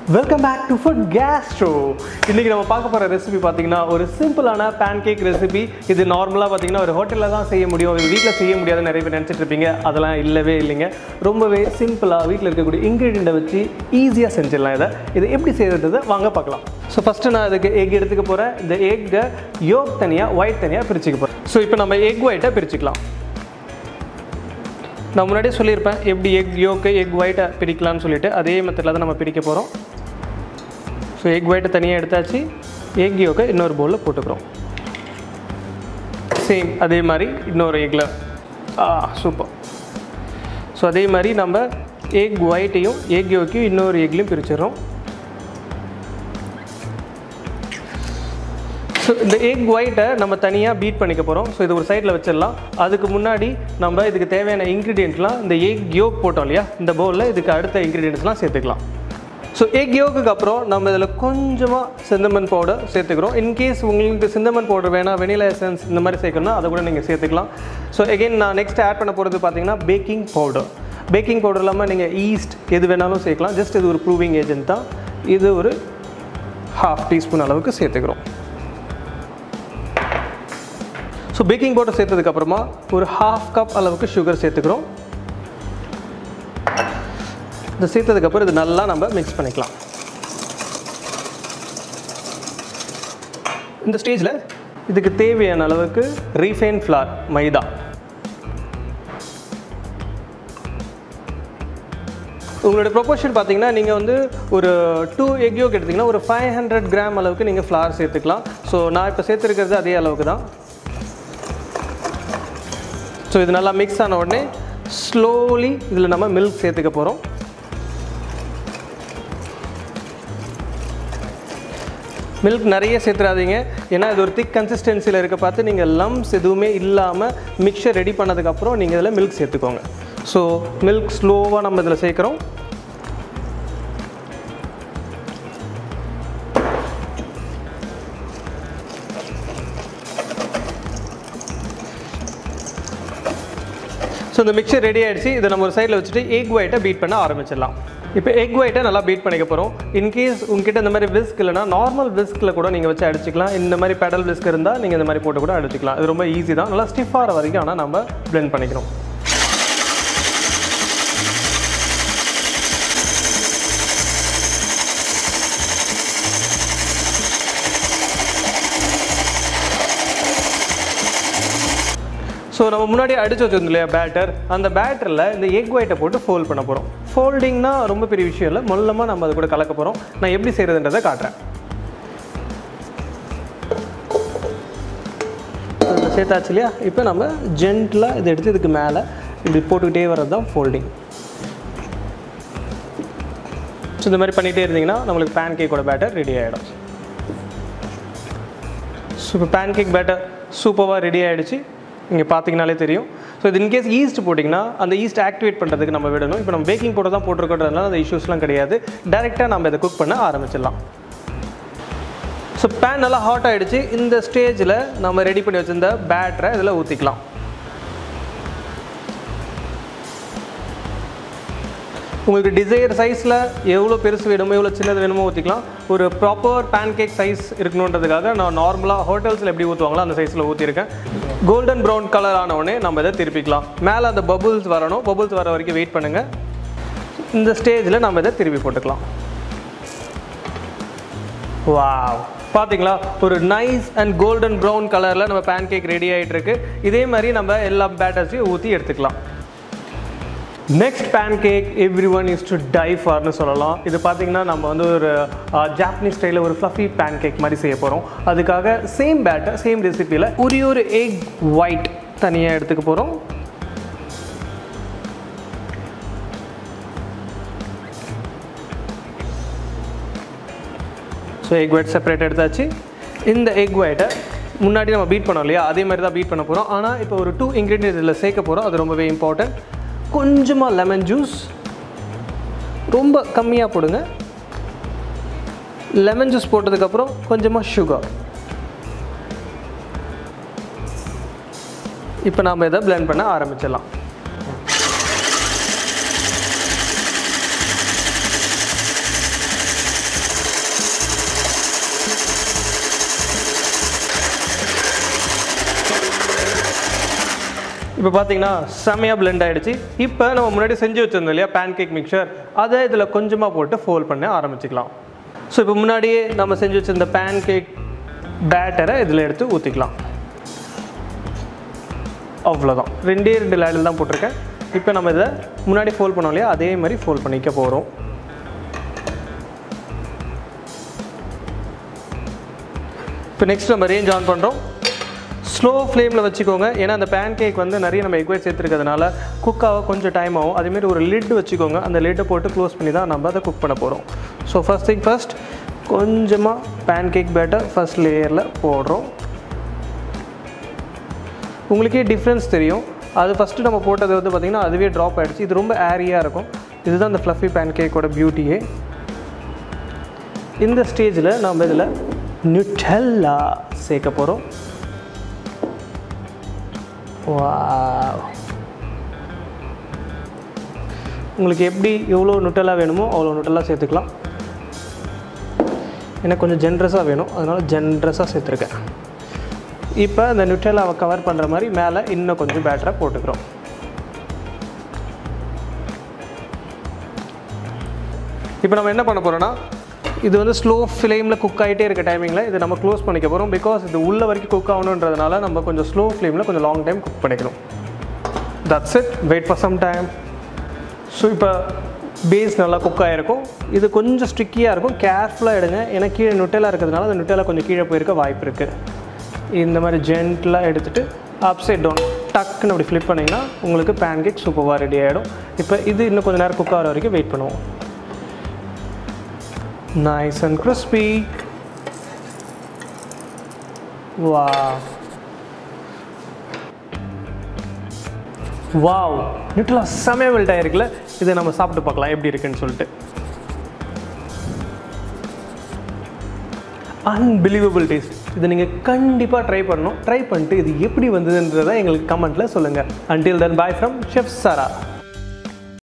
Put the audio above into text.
welcome back to food gastro இன்றைக்கி நம்ம பார்க்க போகிற ரெசிபி பார்த்தீங்கன்னா ஒரு சிம்பிளான பேன்கேக் ரெசிபி இது நார்மலாக பார்த்தீங்கன்னா ஒரு ஹோட்டலில் தான் செய்ய முடியும் இது வீட்டில் செய்ய முடியாதுன்னு நிறைய பேர் நினச்சிட்டு இருப்பீங்க அதெல்லாம் இல்லவே இல்லைங்க ரொம்பவே சிம்பிளாக வீட்டில் இருக்கக்கூடிய இன்க்ரீடியண்ட்டை வச்சு ஈஸியாக செஞ்சிடலாம் இதை இது எப்படி செய்கிறது வாங்க பார்க்கலாம் ஸோ ஃபஸ்ட்டு நான் அதுக்கு எக் எடுத்துக்க போகிறேன் இந்த எக்கை யோக் தனியாக ஒயிட் தனியாக பிரிச்சுக்க போகிறேன் ஸோ இப்போ நம்ம எக் ஒயிட்டை பிரிச்சுக்கலாம் நான் முன்னாடியே சொல்லியிருப்பேன் எப்படி எக் யோக்கு எக் ஒயிட்டை பிரிக்கலாம்னு சொல்லிட்டு அதே மெத்தடில் தான் நம்ம பிரிக்க போகிறோம் ஸோ எக் ஒயிட்டை தனியாக எடுத்தாச்சு எக் யோக்கை இன்னொரு பவுலில் போட்டுக்கிறோம் சேம் அதே மாதிரி இன்னொரு எக்கில் ஆ சூப்பர் ஸோ அதே மாதிரி நம்ம எக் ஒயிட்டையும் எக் யோக்கையும் இன்னொரு எக்லையும் பிரிச்சிடுறோம் ஸோ இந்த எக் ஒயிட்டை நம்ம தனியாக பீட் பண்ணிக்க போகிறோம் ஸோ இது ஒரு சைடில் வச்சிடலாம் அதுக்கு முன்னாடி நம்ம இதுக்கு தேவையான இன்க்ரீடியன்ட்லாம் இந்த எக் யோக் போட்டோம் இல்லையா இந்த பவுலில் இதுக்கு அடுத்த இன்க்ரீடியன்ட்ஸ்லாம் சேர்த்துக்கலாம் ஸோ எக் யோக்குக்கு அப்புறம் நம்ம இதில் கொஞ்சமாக சிந்தமன் பவுடர் சேர்த்துக்கிறோம் இன்கேஸ் உங்களுக்கு சிந்தமன் பவுடர் வேணால் வெனிலா எசன்ஸ் இந்த மாதிரி சேர்க்கணும்னா அதை கூட நீங்கள் சேர்த்துக்கலாம் ஸோ எகெயின் நான் நெக்ஸ்ட் ஆட் பண்ண போகிறது பார்த்தீங்கன்னா பேக்கிங் பவுடர் பேக்கிங் பவுடர் இல்லாமல் நீங்கள் ஈஸ்ட் எது வேணாலும் சேர்க்கலாம் ஜஸ்ட் இது ஒரு ப்ரூவிங் ஏஜென்ட் தான் இது ஒரு ஹாஃப் டீஸ்பூன் அளவுக்கு சேர்த்துக்கிறோம் ஸோ பேக்கிங் பவுடர் சேர்த்ததுக்கப்புறமா ஒரு ஹாஃப் கப் அளவுக்கு சுகர் சேர்த்துக்கிறோம் இதை சேர்த்ததுக்கப்புறம் இது நல்லா நம்ம மிக்ஸ் பண்ணிக்கலாம் இந்த ஸ்டேஜில் இதுக்கு தேவையான அளவுக்கு ரீஃபைன் ஃப்ளார் மைதா உங்களோட ப்ரொபோர்ஷன் பார்த்தீங்கன்னா நீங்கள் வந்து ஒரு டூ எக் யோக் எடுத்திங்கன்னா ஒரு ஃபைவ் ஹண்ட்ரட் கிராம் அளவுக்கு நீங்கள் ஃப்ளார் சேர்த்துக்கலாம் ஸோ நான் இப்போ சேர்த்துருக்கிறது அதே அளவுக்கு தான் ஸோ இது நல்லா மிக்ஸ் ஆன உடனே ஸ்லோலி இதில் நம்ம மில்க் சேர்த்துக்க போகிறோம் மில்க் நிறைய சேர்த்துறாதீங்க ஏன்னா இது ஒரு திக் கன்சிஸ்டன்சியில் இருக்க பார்த்து நீங்கள் லம்ஸ் எதுவுமே இல்லாமல் மிக்சர் ரெடி பண்ணதுக்கப்புறம் நீங்கள் இதில் மில்க் சேர்த்துக்கோங்க ஸோ மில்க் ஸ்லோவாக நம்ம இதில் சேர்க்குறோம் ஸோ இந்த மிக்சர் ரெடி ஆகிடுச்சு இதை நம்ம ஒரு சைடில் வச்சுட்டு எக் ஒயிட்டை பீட் பண்ண ஆரம்பிச்சிடலாம் இப்போ எக் ஒயிட்டை நல்லா பீட் பண்ணிக்க போகிறோம் இன்கேஸ் உங்ககிட்ட இந்த மாதிரி விஸ்க் இல்லைனா நார்மல் விஸ்கில் கூட நீங்கள் வச்சு அடிச்சிக்கலாம் இந்த மாதிரி பெடல் விஸ்க் இருந்தால் நீங்கள் இந்த மாதிரி போட்டு கூட அடிச்சிக்கலாம் இது ரொம்ப ஈஸி தான் நல்லா ஸ்டிஃப் ஆகிற வரைக்கும் ஆனால் நம்ம பிளெண்ட் பண்ணிக்கணும் ஸோ நம்ம முன்னாடி அடிச்சு வச்சிருந்தோம் இல்லையா பேட்டர் அந்த பேட்டரில் இந்த எக் ஒயிட்டை போட்டு ஃபோல்ட் பண்ண போகிறோம் ஃபோல்டிங்னா ரொம்ப பெரிய விஷயம் இல்லை மொல்லமாக நம்ம அது கூட கலக்க போகிறோம் நான் எப்படி செய்கிறதுன்றதை காட்டுறேன் இதை சேர்த்தாச்சு இல்லையா இப்போ நம்ம ஜென்டலாக இதை எடுத்து இதுக்கு மேலே இப்படி போட்டுக்கிட்டே வர்றது தான் ஃபோல்டிங் ஸோ இந்த மாதிரி பண்ணிகிட்டே இருந்தீங்கன்னா நம்மளுக்கு பேன் கேக்கோட பேட்டர் ரெடி ஆகிடும் ஸோ இப்போ பேன் கேக் பேட்டர் சூப்பராக ரெடி ஆகிடுச்சு இங்கே பார்த்தீங்கனாலே தெரியும் ஸோ இது இன்கேஸ் ஈஸ்ட் போட்டிங்கன்னா அந்த ஈஸ்ட் ஆக்டிவேட் பண்ணுறதுக்கு நம்ம விடணும் இப்போ நம்ம பேக்கிங் பவுடர் தான் போட்டிருக்கிறதுனால அந்த இஷ்யூஸ்லாம் கிடையாது டேரெக்டாக நம்ம இதை குக் பண்ண ஆரம்பிச்சிடலாம் ஸோ பேன் நல்லா ஹாட் ஆகிடுச்சு இந்த ஸ்டேஜில் நம்ம ரெடி பண்ணி வச்சிருந்த பேட்டரை இதில் ஊற்றிக்கலாம் உங்களுக்கு டிசைர் சைஸில் எவ்வளோ பெருசு வேணுமோ எவ்வளோ சின்னது வேணுமோ ஊற்றிக்கலாம் ஒரு ப்ராப்பர் பேன் கேக் சைஸ் இருக்கணுன்றதுக்காக நான் நார்மலாக ஹோட்டல்ஸில் எப்படி ஊற்றுவாங்களோ அந்த சைஸில் ஊற்றிருக்கேன் கோல்டன் ப்ரௌன் கலர் ஆன உடனே நம்ம இதை திருப்பிக்கலாம் மேலே அந்த பபுள்ஸ் வரணும் பபுள்ஸ் வர வரைக்கும் வெயிட் பண்ணுங்கள் இந்த ஸ்டேஜில் நம்ம இதை திருப்பி போட்டுக்கலாம் வாவ் பார்த்தீங்களா ஒரு நைஸ் அண்ட் கோல்டன் ப்ரௌன் கலரில் நம்ம பேன் கேக் ரெடி ஆகிட்டு இருக்கு இதே மாதிரி நம்ம எல்லா பேட்டர்ஸையும் ஊற்றி எடுத்துக்கலாம் next pancake every one is to die ஃபார்னு சொல்லலாம் இது பார்த்தீங்கன்னா நம்ம வந்து ஒரு ஜாப்பனீஸ் ஸ்டைலில் ஒரு ஃப்ளஃபி பேன் கேக் மாதிரி செய்ய போகிறோம் அதுக்காக சேம் பேட்டர் சேம் ரெசிப்பியில் ஒரே ஒரு எக் ஒயிட் தனியாக எடுத்துக்க போகிறோம் ஸோ எக் ஒயிட் செப்பரேட் எடுத்தாச்சு இந்த எக் ஒயிட்டை முன்னாடி நம்ம பீட் பண்ணோம் இல்லையா அதே மாதிரி தான் பீட் பண்ண போகிறோம் ஆனால் இப்போ ஒரு டூ இன்க்ரீடியன்ட் இதில் சேர்க்க போகிறோம் அது ரொம்பவே இம்பார்ட்டன்ட் கொஞ்சமாக லெமன் ஜூஸ் ரொம்ப கம்மியாக போடுங்க லெமன் ஜூஸ் போட்டதுக்கப்புறம் கொஞ்சமாக சுகர் இப்போ நாம் இதை பிளெண்ட் பண்ண ஆரம்பிச்சிடலாம் இப்போ பார்த்தீங்கன்னா செமையாக blend ஆயிடுச்சு இப்போ நம்ம முன்னாடி செஞ்சு வச்சிருந்தோம் இல்லையா பேன் கேக் மிக்சர் அதை இதில் கொஞ்சமாக போட்டு ஃபோல்ட் பண்ண ஆரம்பிச்சுக்கலாம் ஸோ இப்போ முன்னாடியே நம்ம செஞ்சு வச்சிருந்த பேன் கேக் பேட்டரை இதில் எடுத்து ஊற்றிக்கலாம் அவ்வளோதான் ரெண்டே ரெண்டு லேடில் தான் போட்டிருக்கேன் இப்போ நம்ம இதை முன்னாடி ஃபோல்ட் பண்ணோம் இல்லையா அதே மாதிரி ஃபோல்ட் பண்ணிக்க போகிறோம் இப்போ நெக்ஸ்ட் நம்ம ரேஞ்ச் ஆன் பண்ணுறோம் ஸ்லோ ஃப்ளேமில் வச்சுக்கோங்க ஏன்னா அந்த பேன் கேக் வந்து நிறைய நம்ம எக் ஒயிட் சேர்த்துருக்கிறதுனால குக் ஆக கொஞ்சம் டைம் ஆகும் அதேமாரி ஒரு லிட் வச்சுக்கோங்க அந்த லிட்டை போட்டு க்ளோஸ் பண்ணி தான் நம்ம அதை குக் பண்ண போகிறோம் ஸோ ஃபஸ்ட் திங் ஃபஸ்ட் கொஞ்சமாக பேன் கேக் பேட்டர் ஃபஸ்ட் லேயரில் போடுறோம் உங்களுக்கே டிஃப்ரென்ஸ் தெரியும் அது ஃபஸ்ட்டு நம்ம போட்டது வந்து பார்த்திங்கன்னா அதுவே ட்ராப் ஆகிடுச்சு இது ரொம்ப ஏரியாக இருக்கும் இதுதான் அந்த ஃப்ளஃபி பேன் கேக்கோட பியூட்டியே இந்த ஸ்டேஜில் நம்ம இதில் நியூட்டெல்லா சேர்க்க போகிறோம் வாவ் உங்களுக்கு எப்படி எவ்வளோ நுட்டெல்லா வேணுமோ அவ்வளோ நுட்டெல்லா சேர்த்துக்கலாம் எனக்கு கொஞ்சம் ஜென்ரஸாக வேணும் அதனால் ஜென்ரஸாக சேர்த்துருக்கேன் இப்போ இந்த நுட்டெல்லாவை கவர் பண்ணுற மாதிரி மேலே இன்னும் கொஞ்சம் பேட்டரை போட்டுக்கிறோம் இப்போ நம்ம என்ன பண்ண போகிறோன்னா இது வந்து ஸ்லோ ஃப்ளேமில் குக் ஆகிட்டே இருக்க டைமிங்கில் இதை நம்ம க்ளோஸ் பண்ணிக்க போகிறோம் பிகாஸ் இது உள்ள வரைக்கும் குக் ஆகணுன்றதுனால நம்ம கொஞ்சம் ஸ்லோ ஃப்ளேமில் கொஞ்சம் லாங் டைம் குக் பண்ணிக்கணும் that's it wait for some time so இப்போ பேஸ் நல்லா குக் ஆகிருக்கும் இது கொஞ்சம் ஸ்ட்ரிக்கியாக இருக்கும் கேர்ஃபுல்லாக எடுங்க ஏன்னா கீழே நுட்டெல்லாம் இருக்கிறதுனால அந்த நுட்டெல்லாம் கொஞ்சம் கீழே போயிருக்க வாய்ப்பு இருக்குது இந்த மாதிரி ஜென்டலாக எடுத்துகிட்டு அப்சைட் டவுன் டக்குன்னு அப்படி ஃப்ளிப் பண்ணிங்கன்னா உங்களுக்கு பேன் கேக் சூப்பராக ரெடி ஆகிடும் இப்போ இது இன்னும் கொஞ்சம் நேரம் குக் ஆகிற வரைக்கும் வெயிட் பண்ணுவோம் nice and crispy wow wow நியூட்ரலா செமையாக மெல்ட் ஆயிருக்குல்ல இதை நம்ம சாப்பிட்டு பார்க்கலாம் எப்படி இருக்குன்னு சொல்லிட்டு அன்பிலீவபிள் டேஸ்ட் இதை நீங்கள் கண்டிப்பாக ட்ரை பண்ணணும் ட்ரை பண்ணிட்டு இது எப்படி வந்ததுன்றதை எங்களுக்கு கமெண்ட்டில் சொல்லுங்கள் until then bye from chef Sarah